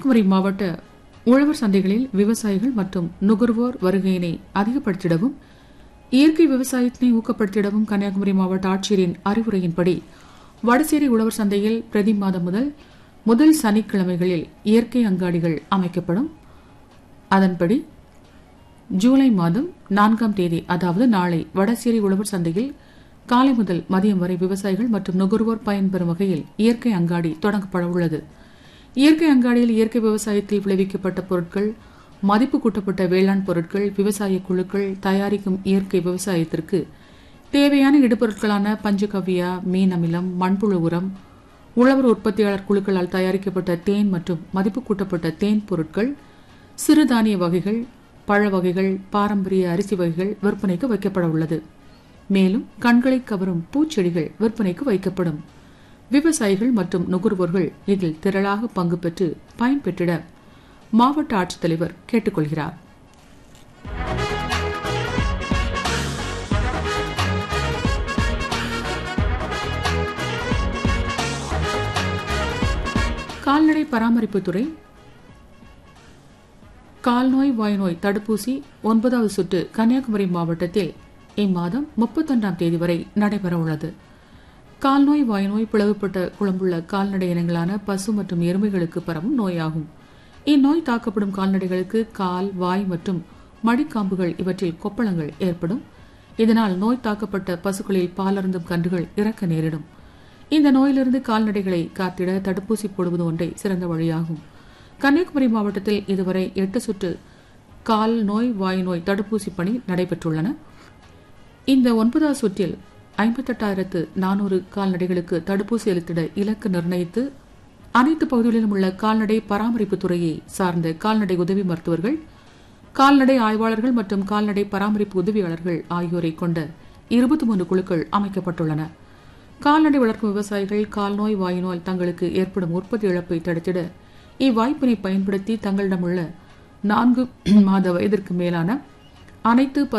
கன்னியாகுமரி மாவட்ட உழவர் சந்தைகளில் விவசாயிகள் மற்றும் நுகர்வோர் வருகையினை அதிகப்படுத்திடவும் இயற்கை விவசாயத்தினை ஊக்கப்படுத்திடவும் கன்னியாகுமரி மாவட்ட ஆட்சியரின் அறிவுரையின்படி வடசேரி உழவர் சந்தையில் பிரதி மாதம் முதல் முதல் சனிக்கிழமைகளில் இயற்கை அங்காடிகள் அமைக்கப்படும் அதன்படி ஜூலை மாதம் நான்காம் தேதி அதாவது நாளை வடசேரி உழவர் சந்தையில் காலை முதல் மதியம் வரை விவசாயிகள் மற்றும் நுகர்வோர் பயன்பெறும் வகையில் இயற்கை அங்காடி தொடங்கப்பட உள்ளது இயற்கை அங்காடியில் இயற்கை விவசாயத்தில் விளைவிக்கப்பட்ட பொருட்கள் மதிப்பு கூட்டப்பட்ட வேளாண் பொருட்கள் விவசாய குழுக்கள் தயாரிக்கும் இயற்கை விவசாயத்திற்கு தேவையான இடுபொருட்களான பஞ்சகவ்யா மீன் அமிலம் மண்புழு உரம் உழவர் உற்பத்தியாளர் குழுக்களால் தயாரிக்கப்பட்ட தேன் மற்றும் மதிப்பு கூட்டப்பட்ட தேன் பொருட்கள் சிறுதானிய வகைகள் பழ வகைகள் பாரம்பரிய அரிசி வகைகள் விற்பனைக்கு வைக்கப்பட உள்ளது மேலும் கண்களை கவரும் பூச்செடிகள் விற்பனைக்கு வைக்கப்படும் விவசாயிகள் மற்றும் நுகர்வோர்கள் இதில் திரளாக பங்கு பெற்று பயன்பெற்றிட மாவட்ட ஆட்சித்தலைவர் கேட்டுக்கொள்கிறார் கால்நடை பராமரிப்புத்துறை கால்நோய் வாய்நோய் தடுப்பூசி ஒன்பதாவது சுற்று கன்னியாகுமரி மாவட்டத்தில் இம்மாதம் முப்பத்தொன்றாம் தேதி வரை நடைபெற உள்ளது கால்நோய் வாய்நோய் பிளவுபட்ட குழம்புள்ள கால்நடை இனங்களான பசு மற்றும் எருமைகளுக்கு பரவும் நோயாகும் இந்நோய் தாக்கப்படும் கால்நடைகளுக்கு கால் வாய் மற்றும் மடிக்காம்புகள் இவற்றில் கொப்பளங்கள் ஏற்படும் இதனால் நோய் தாக்கப்பட்ட பசுக்களில் பாலருந்தும் கன்றுகள் இறக்க நேரிடும் இந்த நோயிலிருந்து கால்நடைகளை காத்திட தடுப்பூசி போடுவது ஒன்றை சிறந்த வழியாகும் கன்னியாகுமரி மாவட்டத்தில் இதுவரை எட்டு சுற்று கால் நோய் வாய் நோய் தடுப்பூசி பணி நடைபெற்றுள்ளன இந்த ஒன்பதாவது சுற்றில் ஐம்பத்தெட்டாயிரத்து நானூறு கால்நடைகளுக்கு தடுப்பூசி அளித்திட இலக்கு நிர்ணயித்து அனைத்து பகுதிகளிலும் உள்ள கால்நடை பராமரிப்பு துறையை சார்ந்த கால்நடை உதவி மருத்துவர்கள் கால்நடை ஆய்வாளர்கள் மற்றும் கால்நடை பராமரிப்பு உதவியாளர்கள் ஆகியோரை கொண்ட இருபத்தி மூன்று குழுக்கள் அமைக்கப்பட்டுள்ளன கால்நடை வளர்க்கும் விவசாயிகள் கால்நோய் வாயுநோய் தங்களுக்கு ஏற்படும் உற்பத்தி இழப்பை தடுத்திட இவ்வாய்ப்பினை பயன்படுத்தி தங்களிடமுள்ள நான்கு மாத வயதிற்கு மேலான அனைத்து